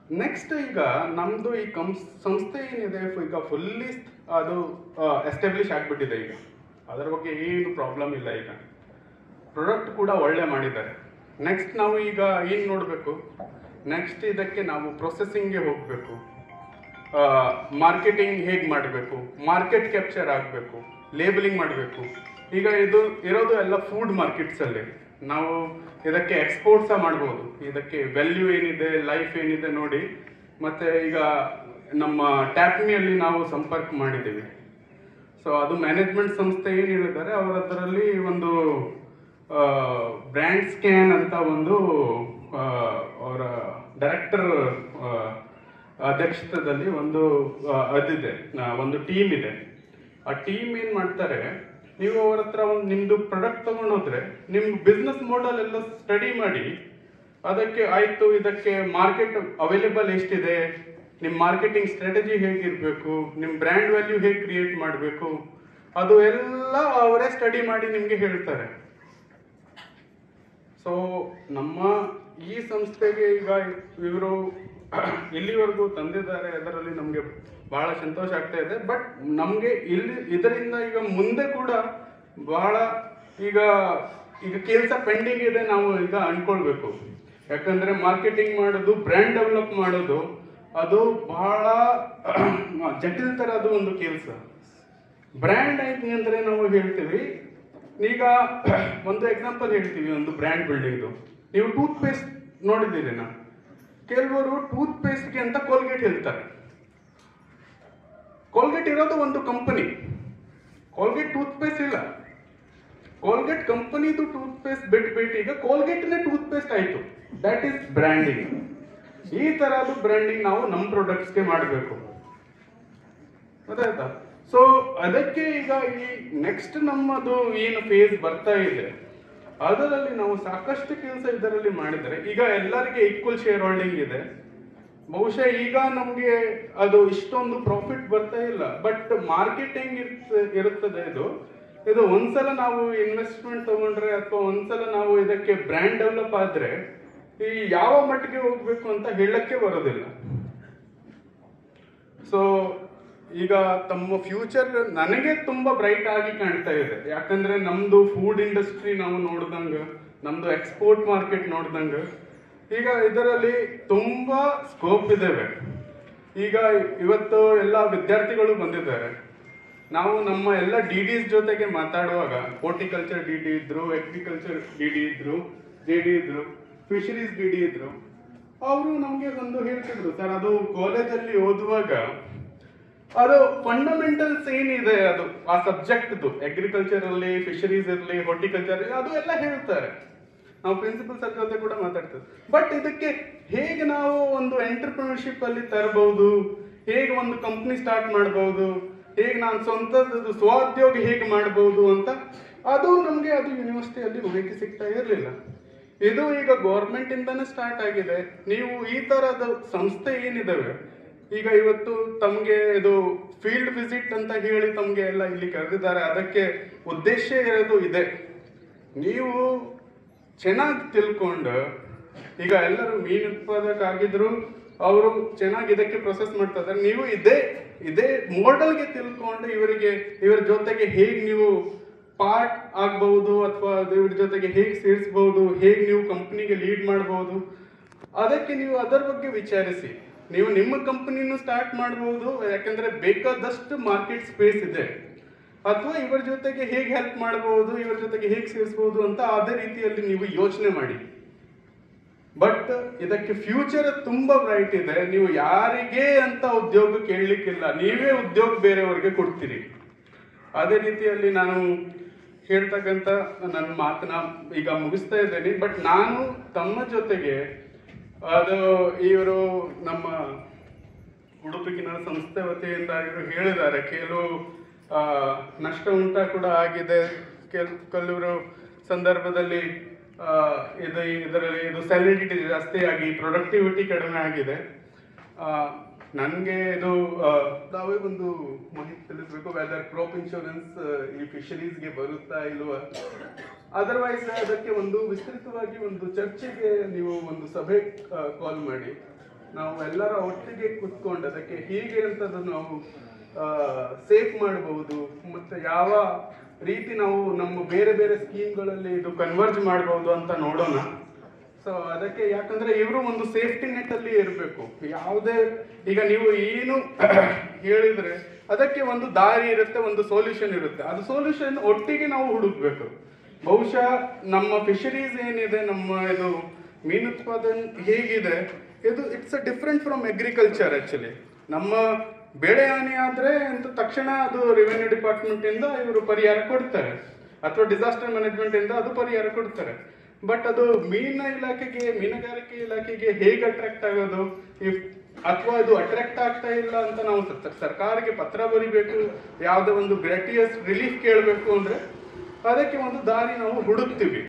next ಈಗ ನಮ್ದು ಈ ಕಂ ಸಂಸ್ಥೆ ಏನಿದೆ ಈಗ ಫುಲ್ಲಿ ಅದು ಎಸ್ಟಾಬ್ಲಿಷ್ ಆಗಿಬಿಟ್ಟಿದೆ ಈಗ ಅದರ ಬಗ್ಗೆ ಏನು ಪ್ರಾಬ್ಲಮ್ ಇಲ್ಲ ಈಗ ಪ್ರಾಡಕ್ಟ್ ಕೂಡ ಒಳ್ಳೆ ಮಾಡಿದ್ದಾರೆ ನೆಕ್ಸ್ಟ್ ನಾವು ಈಗ ಏನು ನೋಡಬೇಕು ನೆಕ್ಸ್ಟ್ ಇದಕ್ಕೆ ನಾವು ಪ್ರೊಸೆಸಿಂಗ್ಗೆ ಹೋಗಬೇಕು ಮಾರ್ಕೆಟಿಂಗ್ ಹೇಗೆ ಮಾಡಬೇಕು ಮಾರ್ಕೆಟ್ ಕ್ಯಾಪ್ಚರ್ ಆಗಬೇಕು ಲೇಬಲಿಂಗ್ ಮಾಡಬೇಕು ಈಗ ಇದು ಇರೋದು ಎಲ್ಲ ಫುಡ್ ಮಾರ್ಕೆಟ್ಸಲ್ಲಿ ನಾವು ಇದಕ್ಕೆ ಎಕ್ಸ್ಪೋರ್ಟ್ ಸಹ ಮಾಡ್ಬೋದು ಇದಕ್ಕೆ ವ್ಯಾಲ್ಯೂ ಏನಿದೆ ಲೈಫ್ ಏನಿದೆ ನೋಡಿ ಮತ್ತೆ ಈಗ ನಮ್ಮ ಟ್ಯಾಪ್ಮಿಯಲ್ಲಿ ನಾವು ಸಂಪರ್ಕ ಮಾಡಿದ್ದೀವಿ ಸೊ ಅದು ಮ್ಯಾನೇಜ್ಮೆಂಟ್ ಸಂಸ್ಥೆ ಏನು ಹೇಳಿದ್ದಾರೆ ಅವರ ಅದರಲ್ಲಿ ಒಂದು ಬ್ರ್ಯಾಂಡ್ ಸ್ಕ್ಯಾನ್ ಅಂತ ಒಂದು ಆ, ಅವರ ಡೈರೆಕ್ಟರ್ ಅಧ್ಯಕ್ಷತೆಯಲ್ಲಿ ಒಂದು ಆ, ಅದಿದೆ ಆ, ಒಂದು ಟೀಮ್ ಇದೆ ಆ ಟೀಮ್ ಏನ್ ಮಾಡ್ತಾರೆ ನೀವು ಅವ್ರ ಹತ್ರ ಒಂದು ನಿಮ್ದು ಪ್ರಾಡಕ್ಟ್ ತಗೊಂಡೋದ್ರೆ ನಿಮ್ ಬಿಸ್ನೆಸ್ ಮಾಡೆಲ್ ಎಲ್ಲ ಸ್ಟಡಿ ಮಾಡಿ ಅದಕ್ಕೆ ಆಯ್ತು ಇದಕ್ಕೆ ಮಾರ್ಕೆಟ್ ಅವೈಲೇಬಲ್ ಎಷ್ಟಿದೆ ನಿಮ್ಮ ಮಾರ್ಕೆಟಿಂಗ್ ಸ್ಟ್ರಾಟಜಿ ಹೇಗಿರ್ಬೇಕು ನಿಮ್ಮ ಬ್ರ್ಯಾಂಡ್ ವ್ಯಾಲ್ಯೂ ಹೇಗೆ ಕ್ರಿಯೇಟ್ ಮಾಡಬೇಕು ಅದು ಎಲ್ಲ ಅವರೇ ಸ್ಟಡಿ ಮಾಡಿ ನಿಮ್ಗೆ ಹೇಳ್ತಾರೆ ಸೊ ನಮ್ಮ ಈ ಸಂಸ್ಥೆಗೆ ಈಗ ಇವರು ಇಲ್ಲಿವರೆಗೂ ತಂದಿದ್ದಾರೆ ಅದರಲ್ಲಿ ನಮಗೆ ಬಹಳ ಸಂತೋಷ ಆಗ್ತಾ ಇದೆ ಬಟ್ ನಮಗೆ ಇಲ್ಲಿ ಇದರಿಂದ ಈಗ ಮುಂದೆ ಕೂಡ ಬಹಳ ಈಗ ಈಗ ಕೆಲಸ ಪೆಂಡಿಂಗ್ ಇದೆ ನಾವು ಈಗ ಅನ್ಕೊಳ್ಬೇಕು ಯಾಕಂದ್ರೆ ಮಾರ್ಕೆಟಿಂಗ್ ಮಾಡೋದು ಬ್ರ್ಯಾಂಡ್ ಡೆವಲಪ್ ಮಾಡೋದು ಅದು ಬಹಳ ಜಟಿಲ್ ತರದು ಒಂದು ಕೆಲಸ ಬ್ರ್ಯಾಂಡ್ ಆಯ್ತು ಅಂದ್ರೆ ನಾವು ಹೇಳ್ತೀವಿ ಈಗ ಒಂದು ಎಕ್ಸಾಂಪಲ್ ಹೇಳ್ತೀವಿ ಒಂದು ಬ್ರ್ಯಾಂಡ್ ಬಿಲ್ಡಿಂಗ್ದು ನೀವು ಟೂತ್ ಪೇಸ್ಟ್ ನೋಡಿದ್ದೀರಿ ನಾ ಕೆಲವರು ಟೂತ್ ಪೇಸ್ಟ್ಗೆ ಅಂತ ಕೋಲ್ಗೇಟ್ ಹೇಳ್ತಾರೆ ಕೋಲ್ಗೇಟ್ ಇರೋದು ಒಂದು ಕಂಪನಿ ಕೋಲ್ಗೇಟ್ ಟೂತ್ ಪೇಸ್ಟ್ ಇಲ್ಲ ಕೋಲ್ಗೇಟ್ ಕಂಪನಿದು ಟೂತ್ ಪೇಸ್ಟ್ ಬಿಟ್ಬಿಟ್ಟು ಈಗ ಕೋಲ್ಗೇಟ್ನೇ ಟೂತ್ ಪೇಸ್ಟ್ ಆಯ್ತು ದಟ್ ಈಸ್ ಬ್ರ್ಯಾಂಡಿಂಗ್ ಈ ತರದ್ದು ಬ್ರ್ಯಾಂಡಿಂಗ್ ನಾವು ನಮ್ಮ ಪ್ರಾಡಕ್ಟ್ಸ್ಗೆ ಮಾಡಬೇಕು ಗೊತ್ತಾಯ್ತಾ ಸೊ ಅದಕ್ಕೆ ಈಗ ಈ ನೆಕ್ಸ್ಟ್ ನಮ್ಮದು ಏನು ಫೇಸ್ ಬರ್ತಾ ಇದೆ ಅದರಲ್ಲಿ ನಾವು ಸಾಕಷ್ಟು ಕೆಲಸ ಇದರಲ್ಲಿ ಮಾಡಿದರೆ ಈಗ ಎಲ್ಲರಿಗೆ ಈಕ್ವಲ್ ಶೇರ್ ಹೋಲ್ಡಿಂಗ್ ಇದೆ ಬಹುಶಃ ಈಗ ನಮಗೆ ಅದು ಇಷ್ಟೊಂದು ಪ್ರಾಫಿಟ್ ಬರ್ತಾ ಇಲ್ಲ ಬಟ್ ಮಾರ್ಕೆಟಿಂಗ್ ಇರುತ್ತದೆ ಇದು ಇದು ಒಂದ್ಸಲ ನಾವು ಇನ್ವೆಸ್ಟ್ಮೆಂಟ್ ತಗೊಂಡ್ರೆ ಅಥವಾ ಒಂದ್ಸಲ ನಾವು ಇದಕ್ಕೆ ಬ್ರ್ಯಾಂಡ್ ಡೆವಲಪ್ ಆದ್ರೆ ಈ ಯಾವ ಮಟ್ಟಿಗೆ ಹೋಗ್ಬೇಕು ಅಂತ ಹೇಳಕ್ಕೆ ಬರೋದಿಲ್ಲ ಸೊ ಈಗ ತಮ್ಮ ಫ್ಯೂಚರ್ ನನಗೆ ತುಂಬಾ ಬ್ರೈಟ್ ಆಗಿ ಕಾಣ್ತಾ ಇದೆ ಯಾಕಂದ್ರೆ ನಮ್ದು ಫುಡ್ ಇಂಡಸ್ಟ್ರಿ ನಾವು ನೋಡ್ದಂಗ ನಮ್ದು ಎಕ್ಸ್ಪೋರ್ಟ್ ಮಾರ್ಕೆಟ್ ನೋಡ್ದಂಗ ಈಗ ಇದರಲ್ಲಿ ತುಂಬಾ ಸ್ಕೋಪ್ ಇದಾವೆ ಈಗ ಇವತ್ತು ಎಲ್ಲ ವಿದ್ಯಾರ್ಥಿಗಳು ಬಂದಿದ್ದಾರೆ ನಾವು ನಮ್ಮ ಎಲ್ಲ ಡಿ ಡಿಸ್ ಜೊತೆಗೆ ಮಾತಾಡುವಾಗ ಹಾರ್ಟಿಕಲ್ಚರ್ ಡಿ ಡಿ ಇದ್ರು ಅಗ್ರಿಕಲ್ಚರ್ ಡಿ ಡಿ ಇದ್ರು ಜೆ ಡಿ ಇದ್ರು ಫಿಶರೀಸ್ ಡಿ ಡಿ ಇದ್ರು ಅವರು ನಮಗೆ ಒಂದು ಹೇಳ್ತಿದ್ರು ಸರ್ ಅದು ಕಾಲೇಜಲ್ಲಿ ಓದುವಾಗ ಅದು ಫಂಡಮೆಂಟಲ್ಸ್ ಏನಿದೆ ಅದು ಆ ಸಬ್ಜೆಕ್ಟ್ದು ಅಗ್ರಿಕಲ್ಚರ್ ಅಲ್ಲಿ ಫಿಶರೀಸ್ ಇರಲಿ ಹಾರ್ಟಿಕಲ್ಚರ್ ಅದು ಎಲ್ಲ ಹೇಳ್ತಾರೆ ನಾವು ಪ್ರಿನ್ಸಿಪಲ್ ಸರ್ ಜೊತೆ ಕೂಡ ಮಾತಾಡ್ತೇವೆ ಬಟ್ ಇದಕ್ಕೆ ಹೇಗೆ ನಾವು ಒಂದು ಎಂಟರ್ಪ್ರಿನರ್ಶಿಪ್ ಅಲ್ಲಿ ತರಬಹುದು ಹೇಗೆ ಒಂದು ಕಂಪ್ನಿ ಸ್ಟಾರ್ಟ್ ಮಾಡಬಹುದು ಹೇಗೆ ನಾನು ಸ್ವಂತದ್ದು ಸ್ವೋದ್ಯೋಗ ಹೇಗೆ ಮಾಡಬಹುದು ಅಂತ ಅದು ನಮಗೆ ಅದು ಯೂನಿವರ್ಸಿಟಿಯಲ್ಲಿ ಹೋಗಕ್ಕೆ ಸಿಗ್ತಾ ಇರಲಿಲ್ಲ ಇದು ಈಗ ಗೌರ್ಮೆಂಟ್ ಇಂದಾನೆ ಸ್ಟಾರ್ಟ್ ಆಗಿದೆ ನೀವು ಈ ತರದ ಸಂಸ್ಥೆ ಏನಿದಾವೆ ಈಗ ಇವತ್ತು ತಮಗೆ ಇದು ಫೀಲ್ಡ್ ವಿಸಿಟ್ ಅಂತ ಹೇಳಿ ತಮಗೆ ಎಲ್ಲ ಇಲ್ಲಿ ಕರೆದಿದ್ದಾರೆ ಅದಕ್ಕೆ ಉದ್ದೇಶ ಇರೋದು ಇದೆ ನೀವು ಚೆನ್ನಾಗಿ ತಿಳ್ಕೊಂಡು ಈಗ ಎಲ್ಲರೂ ಮೀನು ಉತ್ಪಾದಕ ಆಗಿದ್ರು ಅವರು ಚೆನ್ನಾಗಿ ಇದಕ್ಕೆ ಪ್ರೊಸೆಸ್ ಮಾಡ್ತಾ ಇದ್ದಾರೆ ನೀವು ಇದೇ ಇದೇ ಮೋಡಲ್ಗೆ ತಿಳ್ಕೊಂಡು ಇವರಿಗೆ ಇವರ ಜೊತೆಗೆ ಹೇಗೆ ನೀವು ಪಾರ್ಟ್ ಆಗ್ಬಹುದು ಅಥವಾ ಇವ್ರ ಜೊತೆಗೆ ಹೇಗೆ ಸೇರಿಸಬಹುದು ಹೇಗೆ ನೀವು ಕಂಪ್ನಿಗೆ ಲೀಡ್ ಮಾಡಬಹುದು ಅದಕ್ಕೆ ನೀವು ಅದರ ಬಗ್ಗೆ ವಿಚಾರಿಸಿ ನೀವು ನಿಮ್ಮ ಕಂಪನಿನೂ ಸ್ಟಾರ್ಟ್ ಮಾಡಬಹುದು ಯಾಕಂದ್ರೆ ಬೇಕಾದಷ್ಟು ಮಾರ್ಕೆಟ್ ಸ್ಪೇಸ್ ಇದೆ ಅಥವಾ ಇವರ ಜೊತೆಗೆ ಹೇಗೆ ಹೆಲ್ಪ್ ಮಾಡಬಹುದು ಇವರ ಜೊತೆಗೆ ಹೇಗೆ ಸೇರಿಸಬಹುದು ಅಂತ ಅದೇ ರೀತಿಯಲ್ಲಿ ನೀವು ಯೋಚನೆ ಮಾಡಿ ಬಟ್ ಇದಕ್ಕೆ ಫ್ಯೂಚರ್ ತುಂಬಾ ಬ್ರೈಟ್ ಇದೆ ನೀವು ಯಾರಿಗೆ ಅಂತ ಉದ್ಯೋಗ ಕೇಳಲಿಕ್ಕಿಲ್ಲ ನೀವೇ ಉದ್ಯೋಗ ಬೇರೆಯವರಿಗೆ ಕೊಡ್ತೀರಿ ಅದೇ ರೀತಿಯಲ್ಲಿ ನಾನು ಹೇಳ್ತಕ್ಕಂಥ ನನ್ನ ಮಾತನ್ನ ಈಗ ಮುಗಿಸ್ತಾ ಇದ್ದೇನೆ ಬಟ್ ನಾನು ತಮ್ಮ ಜೊತೆಗೆ ಅದು ಇವರು ನಮ್ಮ ಉಡುಪಿಗಿನ ಸಂಸ್ಥೆ ವತಿಯಿಂದ ಇವರು ಹೇಳಿದ್ದಾರೆ ಕೆಲವು ಆ, ನಷ್ಟ ಉಂಟ ಕೂಡ ಆಗಿದೆ ಕೆಲ್ ಕೆಲವರು ಸಂದರ್ಭದಲ್ಲಿ ಆ, ಇದು ಇದರಲ್ಲಿ ಇದು ಸ್ಯಾಲಿಡಿಟಿ ಜಾಸ್ತಿ ಆಗಿ ಪ್ರೊಡಕ್ಟಿವಿಟಿ ಕಡಿಮೆ ಆಗಿದೆ ನನಗೆ ಇದು ಆ, ನಾವೇ ಒಂದು ಮಾಹಿತಿ ತಿಳಿಸ್ಬೇಕು ವೆದರ್ ಕ್ರಾಪ್ ಇನ್ಶೂರೆನ್ಸ್ ಈ ಫಿಶರೀಸ್ಗೆ ಬರುತ್ತಾ ಇಲ್ವಾ ಅದರ್ವೈಸ್ ಅದಕ್ಕೆ ಒಂದು ವಿಸ್ತೃತವಾಗಿ ಒಂದು ಚರ್ಚೆಗೆ ನೀವು ಒಂದು ಸಭೆ ಕಾಲ್ ಮಾಡಿ ನಾವು ಎಲ್ಲರ ಒಟ್ಟಿಗೆ ಕುತ್ಕೊಂಡು ಅದಕ್ಕೆ ಹೀಗೆ ಅಂತದ್ದು ನಾವು ಸೇಫ್ ಮಾಡಬಹುದು ಮತ್ತೆ ಯಾವ ರೀತಿ ನಾವು ನಮ್ಮ ಬೇರೆ ಬೇರೆ ಸ್ಕೀಮ್ಗಳಲ್ಲಿ ಇದು ಕನ್ವರ್ಜ್ ಮಾಡಬಹುದು ಅಂತ ನೋಡೋಣ ಸೊ ಅದಕ್ಕೆ ಯಾಕಂದ್ರೆ ಇವರು ಒಂದು ಸೇಫ್ಟಿ ನೆಟ್ ಅಲ್ಲಿ ಇರಬೇಕು ಯಾವುದೇ ಈಗ ನೀವು ಏನು ಹೇಳಿದ್ರೆ ಅದಕ್ಕೆ ಒಂದು ದಾರಿ ಇರುತ್ತೆ ಒಂದು ಸೊಲ್ಯೂಷನ್ ಇರುತ್ತೆ ಅದು ಸೊಲ್ಯೂಷನ್ ಒಟ್ಟಿಗೆ ನಾವು ಹುಡುಕ್ಬೇಕು ಬಹುಶಃ ನಮ್ಮ ಫಿಶರೀಸ್ ಏನಿದೆ ನಮ್ಮ ಇದು ಮೀನು ಉತ್ಪಾದನೆ ಹೇಗಿದೆ ಇದು it's a different from agriculture actually ನಮ್ಮ ಬೆಳೆ ಹಾನಿ ಆದ್ರೆ ಅಂತ ತಕ್ಷಣ ಅದು ರೆವಿನ್ಯೂ ಡಿಪಾರ್ಟ್ಮೆಂಟ್ ಇಂದ ಇವರು ಪರಿಹಾರ ಕೊಡ್ತಾರೆ ಅಥವಾ ಡಿಸಾಸ್ಟರ್ ಮ್ಯಾನೇಜ್ಮೆಂಟ್ ಇಂದ ಅದು ಪರಿಹಾರ ಕೊಡ್ತಾರೆ ಬಟ್ ಅದು ಮೀನಿನ ಇಲಾಖೆಗೆ ಮೀನುಗಾರಿಕೆ ಇಲಾಖೆಗೆ ಹೇಗೆ ಅಟ್ರಾಕ್ಟ್ ಆಗೋದು ಇಫ್ ಅಥವಾ ಇದು ಅಟ್ರಾಕ್ಟ್ ಆಗ್ತಾ ಇಲ್ಲ ಅಂತ ನಾವು ಸ- ಸರ್ಕಾರಕ್ಕೆ ಪತ್ರ ಬರಿಬೇಕು ಯಾವುದೇ ಒಂದು ಗ್ರಾಟಿಯಸ್ ರಿಲೀಫ್ ಕೇಳಬೇಕು ಅಂದ್ರೆ ಅದಕ್ಕೆ ಒಂದು ದಾರಿ ನಾವು ಹುಡುಕ್ತೀವಿ